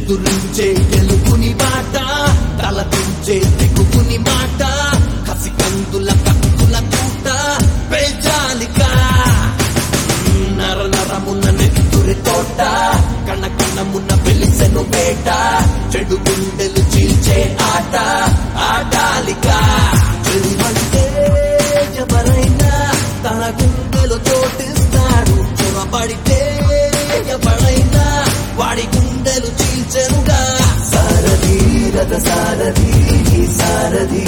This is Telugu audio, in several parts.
ఎదురించే గెలుపుని మాట తలపించే తెగుపుని మాట కసి కందుల కత్తుల కూట పేల్చాలిక నర నరమున్న నెత్తురి తోట కణ కణమున్న వెలిసెను వేట చెడు గుండెలు చీల్చే ఆట ఆడాలిక చెడుమంటే ఎవరైనా తన గుండెలో చోటిస్తాడు చొరబడితే ఎవరైనా వాడి గుండెలు చీల్చెనుగా సారథి రథ సారథి సారథి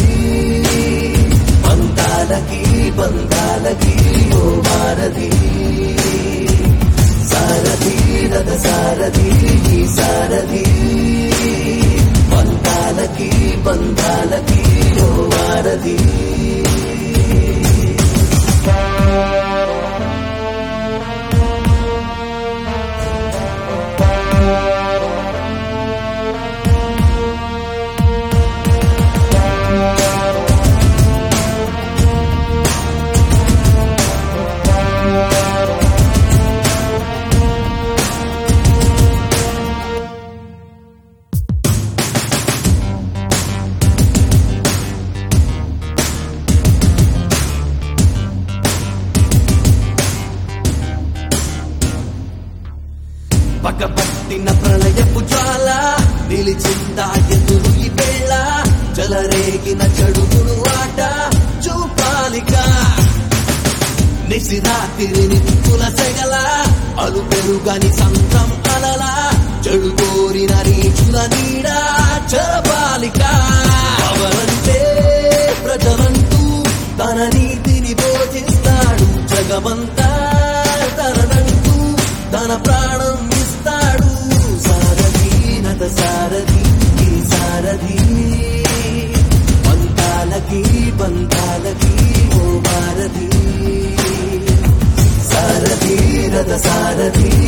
బంధాలకి బంధాలకి ఓ వారధి సారథి రథ సారథి సారథి బంధాలకి బంధాలకి ఓ వారధి పగబట్టిన ప్రళయపు జ్వాల నిలిచిందా ఎదురు ఈ వేళ చెలరేగిన చెడుగును ఆట చూపాలిక నిశిరాతిరి నిప్పుల సెగల అలు పెరుగని సంతం అలల చెడు కోరిన రీచుల నీడ చరపాలిక అవరంటే ప్రజలంటూ తన నీతిని బోధిస్తాడు జగమంతా తననంటూ తన ప్రాణం ఇస్తాడు సారథి నత సారథి ఈ సారథి బంధాలకి బంధాలకి ఓ భారతి సారథి రథ సారథి